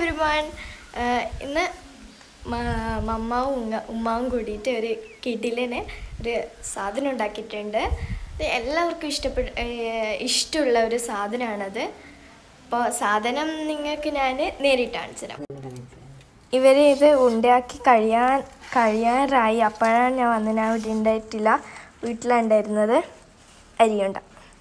every one ഇന്ന് മ- മമ്മാവും ഉങ്ങ- ഉമ്മാവും കൂടിയിട്ട് ഒരു കിടിലിന് ഒരു സാധനം ഉണ്ടാക്കിയിട്ടുണ്ട് ഇത് എല്ലാവർക്കും ഇഷ്ടപ്പെട്ട ഏഹ് ഇഷ്ടമുള്ള ഒരു സാധനമാണത് അപ്പോൾ സാധനം നിങ്ങൾക്ക് ഞാൻ നേരിട്ട് കാണിച്ചു തരാം ഇവർ ഇത് ഉണ്ടാക്കി കഴിയാൻ കഴിയാറായി അപ്പോഴാണ് ഞാൻ വന്ന് ഞാൻ ഇവിടെ ഉണ്ടായിട്ടില്ല വീട്ടിലുണ്ടായിരുന്നത് അരിയുണ്ട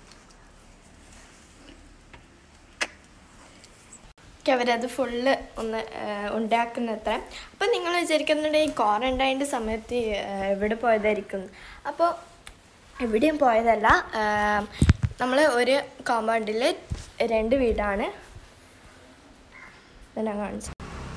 ഒക്കെ അവരത് ഫുള്ള് ഒന്ന് ഉണ്ടാക്കുന്നത്ര അപ്പോൾ നിങ്ങൾ വിചാരിക്കുന്നുണ്ട് ഈ ക്വാറൻറ്റൈൻ്റെ സമയത്ത് ഏഹ്, എവിടെ പോയതായിരിക്കും അപ്പോൾ എവിടെയും പോയതല്ല നമ്മൾ ഒരു കോമ്പൗണ്ടിൽ രണ്ട് വീടാണ് ഇത് ഞാൻ കാണിച്ചു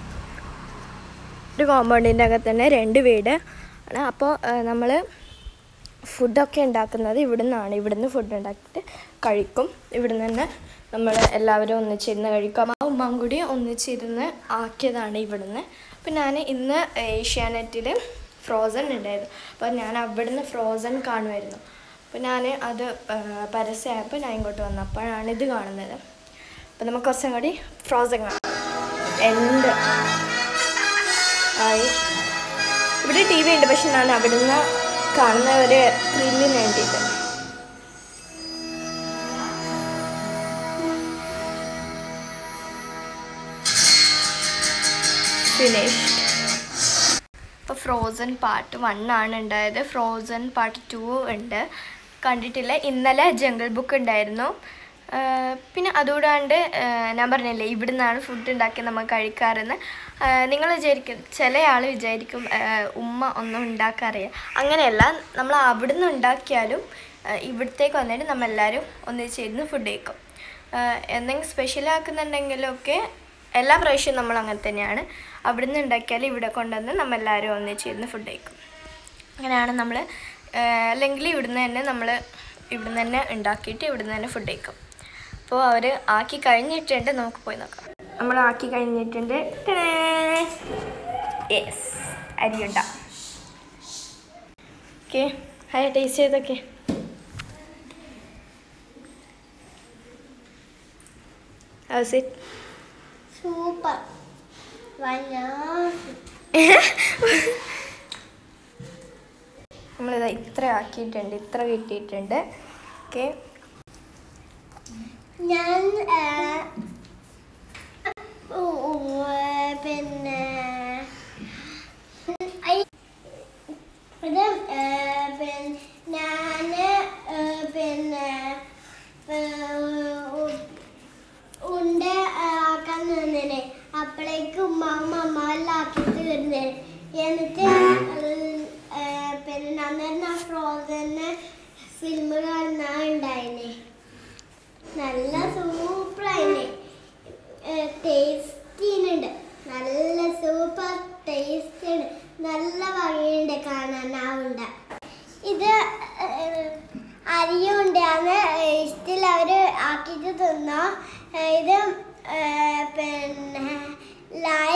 ഒരു കോമ്പൗണ്ടിൻ്റെ അകത്ത് തന്നെ രണ്ട് വീട് ആണ് അപ്പോൾ നമ്മൾ ഫുഡൊക്കെ ഉണ്ടാക്കുന്നത് ഇവിടെ നിന്നാണ് ഇവിടുന്ന് ഫുഡ് ഉണ്ടാക്കിയിട്ട് കഴിക്കും ഇവിടുന്ന് തന്നെ നമ്മൾ എല്ലാവരും ഒന്നിച്ചിരുന്ന് കഴിക്കും ആ ഉമ്മാൻ കൂടി ഒന്നിച്ചിരുന്ന് ആക്കിയതാണ് ഇവിടുന്ന് അപ്പോൾ ഞാൻ ഇന്ന് ഏഷ്യാനെറ്റിൽ ഫ്രോസൺ ഉണ്ടായിരുന്നു അപ്പോൾ ഞാൻ അവിടുന്ന് ഫ്രോസൺ കാണുമായിരുന്നു അപ്പോൾ ഞാൻ അത് ആ, പരസ്യമായപ്പോൾ ഞാൻ ഇങ്ങോട്ട് വന്നു അപ്പോഴാണ് ഇത് കാണുന്നത് അപ്പോൾ നമുക്ക് കുറച്ചും കൂടി ഫ്രോസൺ കാണാം എന്ത് ആയി ഇവിടെ ടി വി ഉണ്ട് പക്ഷെ ഞാൻ അവിടുന്ന് കാണുന്ന ഒരു ത്രില്ലിന് വേണ്ടിയിട്ട് ഫിനിഷ്ഡ് ഇപ്പോൾ ഫ്രോസൺ പാർട്ട് വൺ ആണ് ഉണ്ടായത് ഫ്രോസൺ പാർട്ട് ടു ഉണ്ട് കണ്ടിട്ടില്ല ഇന്നലെ ജംഗിൾ ബുക്ക് ഉണ്ടായിരുന്നു ആ, പിന്നെ അതുകൂടാണ്ട് ആ, ഞാൻ പറഞ്ഞില്ലേ ഇവിടുന്നാണ് ഫുഡ് ഉണ്ടാക്കി നമ്മൾ കഴിക്കാറെന്ന് നിങ്ങൾ വിചാരിക്കും ചില ആൾ വിചാരിക്കും ആ, ഉമ്മ ഒന്നും ഉണ്ടാക്കാറില്ല അങ്ങനെയല്ല നമ്മൾ അവിടുന്ന് ഉണ്ടാക്കിയാലും ആ, ഇവിടത്തേക്ക് വന്നിട്ട് നമ്മളെല്ലാവരും ഒന്നിച്ചിരുന്ന് ഫുഡ് കഴിക്കും ആ, എന്തെങ്കിലും സ്പെഷ്യൽ ആക്കുന്നുണ്ടെങ്കിലൊക്കെ എല്ലാ പ്രാവശ്യവും നമ്മൾ അങ്ങനെ തന്നെയാണ് അവിടുന്ന് ഉണ്ടാക്കിയാൽ ഇവിടെ കൊണ്ടുവന്ന് നമ്മളെല്ലാവരും ഒന്നിച്ചിരുന്ന് ഫുഡ് കഴിക്കും അങ്ങനെയാണ് നമ്മൾ അല്ലെങ്കിൽ ഇവിടുന്ന് തന്നെ നമ്മൾ ഇവിടുന്ന് തന്നെ ഉണ്ടാക്കിയിട്ട് ഇവിടുന്ന് തന്നെ ഫുഡ് കഴിക്കും അപ്പോൾ അവർ ആക്കി കഴിഞ്ഞിട്ടുണ്ട് നമുക്ക് പോയി നോക്കാം നമ്മൾ ആക്കി കഴിഞ്ഞിട്ടുണ്ട് യെസ് അരിയുണ്ട ഓക്കെ ഹായ് ടേസ്റ്റ് ചെയ്തൊക്കെ ഹൗസ് ഇറ്റ് സൂപ്പർ വല്ലാ നമ്മളിത് ഇത്ര ആക്കിയിട്ടുണ്ട് ഇത്ര കിട്ടിയിട്ടുണ്ട് ഓക്കെ ഞാൻ ആ, ഉ, ഉ, പിന്നെ ഐ- ഇത് ആ, പിന്നെ ഞാന് ആ, പിന്നെ ആ, ഉ- ഉണ്ട ആക്കാൻ നിന്നേനെ അപ്പോഴേക്ക് ഉമ്മാവും അമ്മാവെല്ലാം ആക്കി തീർന്നേ എന്നിട്ട് അത്, ആ, പിന്നെ നന്നായിരുന്നു ആ ഫ്രോസന് ഫിലിം കാണാൻ ഉണ്ടായിനെ നല്ല സൂപ്പറായിനെ ടേസ്റ്റിനുണ്ട് നല്ല സൂപ്പർ ടേസ്റ്റ് ഉണ്ട് നല്ല ഭംഗിയുണ്ട് കാണാൻ ആ ഉണ്ട ഇത് ഏഹ്, അരിയുണ്ടാന്ന് ഇഷ്ടത്തിൽ അവർ ആക്കിയിട്ട് തിന്നോ ഏഹ്, ഇത് ഏഹ്, പിന്നെ ലായ